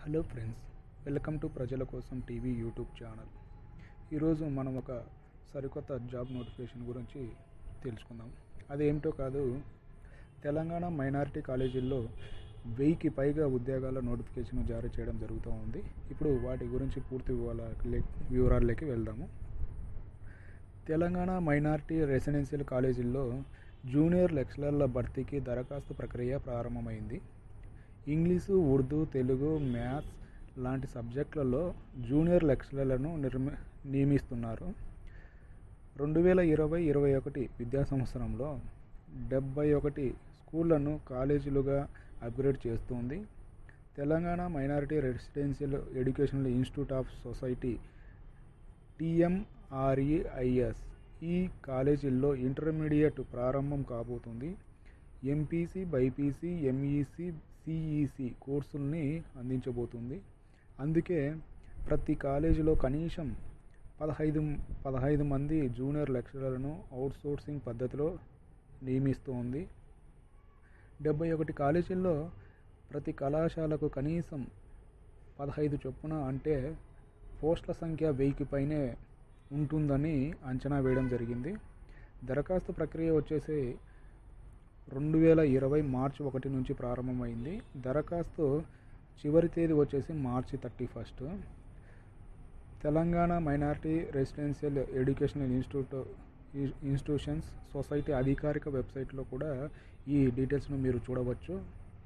hello friends welcome to ప్రజల కోసం TV YouTube channel ఈరోజు మనం ఒక సరికొత్త జాబ్ నోటిఫికేషన్ గురించి తెలుసుకుందాం అదేమిటో కాదు తెలంగాణ మైనారిటీ కాలేజీల్లో వెయ్యికి పైగా ఉద్యోగాల నోటిఫికేషన్ జారీ చేయడం జరుగుతూ ఉంది ఇప్పుడు వాటి గురించి పూర్తి వివరాల వివరాల్లోకి వెళ్దాము తెలంగాణ మైనారిటీ రెసిడెన్షియల్ కాలేజీల్లో జూనియర్ లెక్చరర్ల భర్తీకి దరఖాస్తు ప్రక్రియ ప్రారంభమైంది ఇంగ్లీషు ఉర్దూ తెలుగు మ్యాథ్స్ లాంటి సబ్జెక్టులలో జూనియర్ లెక్చరర్లను నిర్మి నియమిస్తున్నారు రెండు వేల ఇరవై ఇరవై ఒకటి విద్యా సంవత్సరంలో డెబ్బై ఒకటి స్కూళ్లను కాలేజీలుగా అప్గ్రేడ్ చేస్తుంది Telangana minority residential educational institute of society TMREIS ఈ కాలేజీల్లో ఇంటర్మీడియట్ ప్రారంభం కాబోతుంది ఎంపీసీ బైపీసీ ఎంఈసీ సిఈసి కోర్సుల్ని అందించబోతుంది అందుకే ప్రతి కాలేజీలో కనీసం పదహైదు పదహైదు మంది జూనియర్ లెక్చరర్లను అవుట్సోర్సింగ్ పద్ధతిలో నియమిస్తోంది డెబ్బై ఒకటి కాలేజీల్లో ప్రతి కళాశాలకు కనీసం పదహైదు చొప్పున అంటే పోస్టుల సంఖ్య వెయ్యికి పైనే ఉంటుందని అంచనా వేయడం జరిగింది దరఖాస్తు ప్రక్రియ వచ్చేసి రెండు వేల ఇరవై మార్చి ఒకటి నుంచి ప్రారంభమైంది దరఖాస్తు చివరి తేదీ వచ్చేసి మార్చి thirty first Telangana minority residential educational institute institutions society అధికారిక వెబ్సైట్లో కూడా ఈ డీటెయిల్స్ను మీరు చూడవచ్చు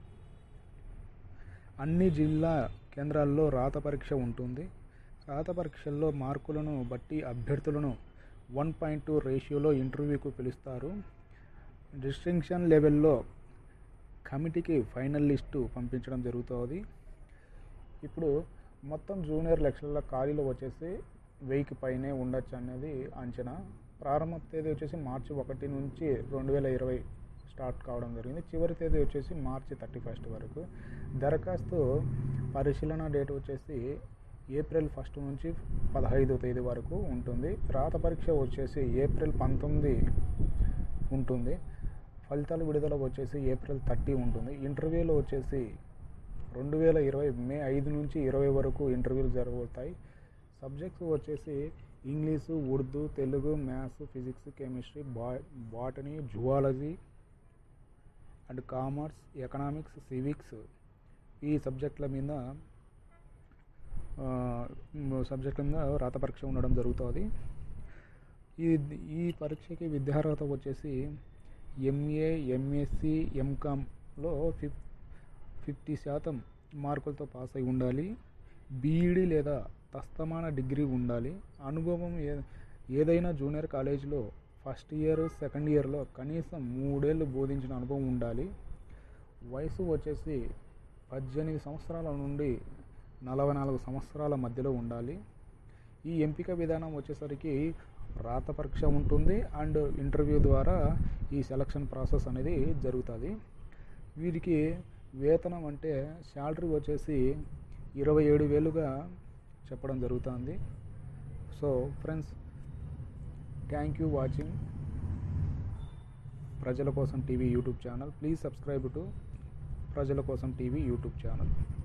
అన్ని జిల్లా కేంద్రాల్లో రాత పరీక్ష ఉంటుంది రాత పరీక్షల్లో మార్కులను బట్టి అభ్యర్థులను వన్ పాయింట్ టూ రేషియోలో ఇంటర్వ్యూకు పిలుస్తారు డిస్టింక్షన్ లెవెల్లో కమిటీకి ఫైనల్ లిస్టు పంపించడం జరుగుతుంది ఇప్పుడు మొత్తం జూనియర్ లెక్చరర్ల ఖాళీలు వచ్చేసి వెయ్యికి పైనే ఉండొచ్చు అనేది అంచనా ప్రారంభ తేదీ వచ్చేసి మార్చి ఒకటి నుంచి రెండు వేల ఇరవై స్టార్ట్ కావడం జరిగింది చివరి తేదీ వచ్చేసి మార్చి థర్టీ ఫస్ట్ వరకు దరఖాస్తు పరిశీలన డేట్ వచ్చేసి ఏప్రిల్ ఫస్ట్ నుంచి పదహైదో తేదీ వరకు ఉంటుంది రాత పరీక్ష వచ్చేసి ఏప్రిల్ పంతొమ్మిది ఉంటుంది ఫలితాలు విడుదల వచ్చేసి ఏప్రిల్ థర్టీ ఉంటుంది ఇంటర్వ్యూలు వచ్చేసి రెండు వేల ఇరవై మే ఐదు నుంచి ఇరవై వరకు ఇంటర్వ్యూలు జరగబోతాయి సబ్జెక్ట్స్ వచ్చేసి English Urdu Telugu maths physics chemistry బా botany zoology and commerce economics civics ఈ సబ్జెక్టుల మీద సబ్జెక్టుల మీద రాత పరీక్ష ఉండడం జరుగుతుంది ఈ ఈ పరీక్షకి విద్యార్హత వచ్చేసి ఎంఏ ఎంఎస్సి ఎంకామ్లో ఫిఫ్ ఫిఫ్టీ శాతం మార్కులతో పాస్ అయి ఉండాలి బీఈడి లేదా తస్తమాన డిగ్రీ ఉండాలి అనుభవం ఏ ఏదైనా జూనియర్ కాలేజీలో ఫస్ట్ ఇయర్ సెకండ్ ఇయర్లో కనీసం మూడేళ్ళు బోధించిన అనుభవం ఉండాలి వయసు వచ్చేసి పద్దెనిమిది సంవత్సరాల నుండి నలభై నాలుగు సంవత్సరాల మధ్యలో ఉండాలి ఈ ఎంపిక విధానం వచ్చేసరికి రాత పరీక్ష ఉంటుంది అండ్ ఇంటర్వ్యూ ద్వారా ఈ సెలక్షన్ ప్రాసెస్ అనేది జరుగుతుంది వీరికి వేతనం అంటే శాలరీ వచ్చేసి ఇరవై ఏడు వేలుగా చెప్పడం జరుగుతుంది so friends thank you watching ప్రజల కోసం TV YouTube channel please subscribe to ప్రజల కోసం టీవీ యూట్యూబ్ ఛానల్